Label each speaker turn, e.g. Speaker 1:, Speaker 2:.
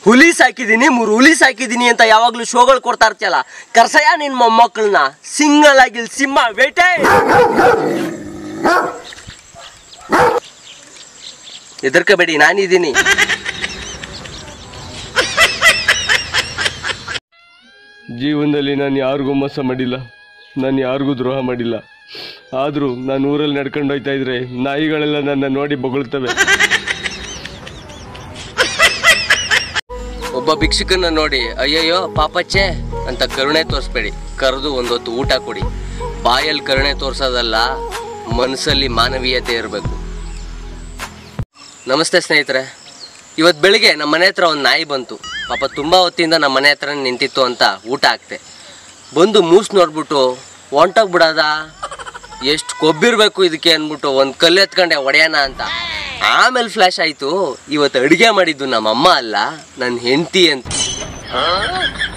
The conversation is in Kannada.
Speaker 1: ಹುಲಿ ಸಾಕಿದೀನಿ ಮೂರು ಹುಲಿ ಸಾಕಿದೀನಿ ಅಂತ ಯಾವಾಗ್ಲೂ ಶೋಗಳು ಕೊಡ್ತಾ ಇರ್ತಿಯಲ್ಲ ಕರ್ಸಯ್ಯ ನಿನ್ ಮೊಮ್ಮಕ್ಕಳನ್ನ ಸಿಂಗಲ್ ಆಗಿಲ್ ಸಿಂಹ ಬೇಟೆ ಹೆದರ್ಕಬೇಡಿ ನಾನಿದ್ದೀನಿ
Speaker 2: ಜೀವನದಲ್ಲಿ ನಾನು ಯಾರಿಗೂ ಮೋಸ ಮಾಡಿಲ್ಲ ನಾನು ಯಾರಿಗೂ ದ್ರೋಹ ಮಾಡಿಲ್ಲ ಆದರೂ ನಾನು ಊರಲ್ಲಿ ನಡ್ಕೊಂಡು ಹೋಗ್ತಾ ಇದ್ರೆ ನಾಯಿಗಳೆಲ್ಲ ನನ್ನ ನೋಡಿ ಬೊಗಳ್ತವೆ
Speaker 1: ಒಬ್ಬ ಭಿಕ್ಷುಕನ್ನ ನೋಡಿ ಅಯ್ಯಯ್ಯೋ ಪಾಪಚ್ಚೆ ಅಂತ ಕರುಣೆ ತೋರಿಸ್ಬೇಡಿ ಕರೆದು ಒಂದೊತ್ತು ಊಟ ಕೊಡಿ ಬಾಯಲ್ಲಿ ಕರುಣೆ ತೋರ್ಸೋದಲ್ಲ ಮನಸ್ಸಲ್ಲಿ ಮಾನವೀಯತೆ ಇರಬೇಕು ನಮಸ್ತೆ ಸ್ನೇಹಿತರೆ ಇವತ್ತು ಬೆಳಿಗ್ಗೆ ನಮ್ಮ ಮನೆ ಹತ್ರ ಒಂದು ನಾಯಿ ಬಂತು ಪಾಪ ತುಂಬ ಹೊತ್ತಿಂದ ನಮ್ಮ ಮನೆ ಹತ್ರ ನಿಂತಿತ್ತು ಅಂತ ಊಟ ಹಾಕ್ತೆ ಬಂದು ಮೂಸ್ ನೋಡ್ಬಿಟ್ಟು ಹೊಂಟೋಗ್ಬಿಡೋದ ಎಷ್ಟು ಕೊಬ್ಬಿರ್ಬೇಕು ಇದಕ್ಕೆ ಅಂದ್ಬಿಟ್ಟು ಒಂದು ಕಲ್ಲು ಎತ್ಕೊಂಡೆ ಹೊಡೆಯೋಣ ಅಂತ ಆಮೇಲೆ ಫ್ಲ್ಯಾಶ್ ಆಯಿತು ಇವತ್ತು ಅಡುಗೆ ಮಾಡಿದ್ದು ನಮ್ಮ ಅಮ್ಮ ಅಲ್ಲ ನನ್ನ ಹೆಂಡತಿ ಅಂತ